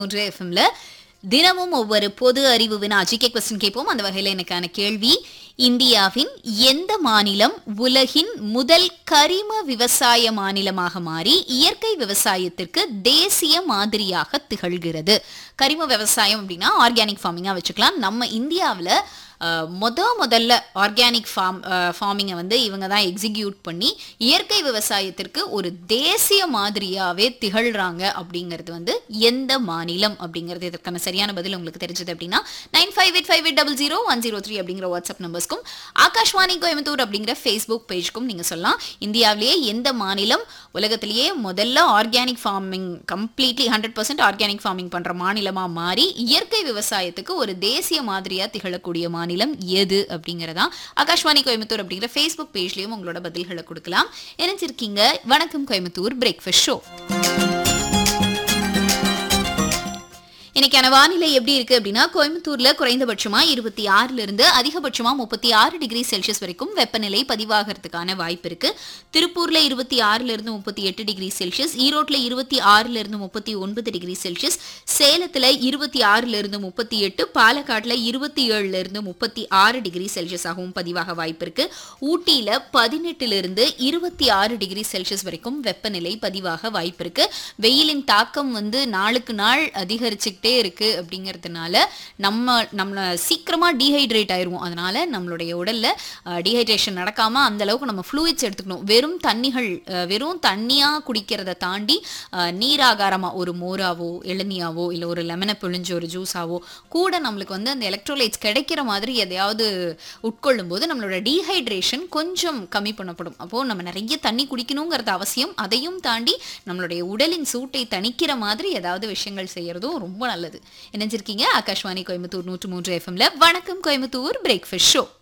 ஒன்று எஃப்எம்ல தினமும் ஒவ்வொரு பொது அறிவு வினா ஜிகே கொஸ்டின் கேட்போம் அந்த வகையில் எனக்கான கேள்வி இந்தியாவின் எந்த மாநிலம் உலகின் முதல் கரிம விவசாய மாநிலமாக மாறி இயற்கை விவசாயத்திற்கு தேசிய மாதிரியாக திகழ்கிறது கரிம விவசாயம் அப்படின்னா ஆர்கானிக் ஃபார்மிங்காக வச்சுக்கலாம் நம்ம இந்தியாவில் முத முதல்ல ஆர்கானிக் ஃபார்ம் ஃபார்மிங்கை வந்து இவங்க தான் எக்ஸிக்யூட் பண்ணி இயற்கை விவசாயத்திற்கு ஒரு தேசிய மாதிரியாவே திகழ்றாங்க அப்படிங்கிறது வந்து எந்த மாநிலம் அப்படிங்கிறது இதற்கான சரியான பதில் உங்களுக்கு தெரிஞ்சது அப்படின்னா nine five eight five eight double zero one zero three அப்படிங்கிற வாட்ஸ்அப் நம்பர்ஸ்க்கும் ஆகாஷ்வாணி கோயம்புத்தூர் அப்படிங்கிற ஃபேஸ்புக் பேஜ்க்கும் நீங்கள் சொல்லலாம் இந்தியாவிலேயே எந்த மாநிலம் உலகத்திலேயே முதல்ல organic farming completely hundred percent organic farming பண்ணுற மாநிலமாக மாறி இயற்கை விவசாயத்துக்கு ஒரு தேசிய மாதிரியாக திகழக்கூடிய மாநிலம் எது அப்படிங்கிறதா ஆகாஷ்வாணி கோயம்புத்தூர் அப்படிங்கிற ஃபேஸ்புக் பேஜ்லயும் உங்களோட பதில்களை கொடுக்கலாம் இணைஞ்சிருக்கீங்க வணக்கம் கோயம்புத்தூர் பிரேக்ஃபாஸ்ட் ஷோ இன்னைக்கான வானிலை எப்படி இருக்கு அப்படின்னா கோயம்புத்தூர்ல குறைந்தபட்சமா இருபத்தி ஆறுல இருந்து அதிகபட்சமா முப்பத்தி ஆறு டிகிரி செல்சியஸ் வரைக்கும் வெப்பநிலை பதிவாகிறதுக்கான வாய்ப்பு இருக்கு திருப்பூர்ல இருபத்தி ஆறுல இருந்து முப்பத்தி எட்டு டிகிரி செல்சியஸ் ஈரோட்ல இருபத்தி ஆறுல இருந்து முப்பத்தி ஒன்பது டிகிரி செல்சியஸ் சேலத்துல இருபத்தி ஆறுல இருந்து முப்பத்தி எட்டு பாலக்காட்டுல இருபத்தி ஏழுல இருந்து முப்பத்தி ஆறு டிகிரி செல்சியஸ் ஆகவும் பதிவாக வாய்ப்பு இருக்கு ஊட்டியில பதினெட்டுல இருந்து இருபத்தி ஆறு டிகிரி செல்சியஸ் வரைக்கும் வெப்பநிலை பதிவாக வாய்ப்பு இருக்கு வெயிலின் தாக்கம் வந்து நாளுக்கு நாள் அதிகரிச்சுக்கிட்டே இருக்கு அப்படிங்கிறதுனால நம்ம நம்மளை சீக்கிரமா டீஹைட்ரேட் ஆயிருவோம் அதனால நம்மளுடைய உடல்ல டீஹைட்ரேஷன் நடக்காம அந்த அளவுக்கு நம்ம ஃப்ளூயிட்ஸ் எடுத்துக்கணும் வெறும் தண்ணிகள் அஹ், வெறும் தண்ணியா குடிக்கிறத தாண்டி அஹ், நீராகாரமா ஒரு மோராவோ இளநியாவோ இல்லை ஒரு லெமனை பிழிஞ்சு ஒரு ஜூஸாவோ கூட நம்மளுக்கு வந்து அந்த எலக்ட்ரோலைட்ஸ் கிடைக்கிற மாதிரி எதையாவது உட்கொள்ளும் போது நம்மளோட டீஹைட்ரேஷன் கொஞ்சம் கம்மி பண்ணப்படும் அப்போ நம்ம நிறைய தண்ணி குடிக்கணுங்கிறது அவசியம் அதையும் தாண்டி நம்மளுடைய உடலின் சூட்டை தணிக்கிற மாதிரி ஏதாவது விஷயங்கள் செய்யறதும் ரொம்ப நல்லது இணைஞ்சிருக்கீங்க ஆகாஷ்வாணி கோயம்புத்தூர் நூற்று மூன்று எஃப்எம்ல வணக்கம் கோயம்புத்தூர் பிரேக்ஃபாஸ்ட் ஷோ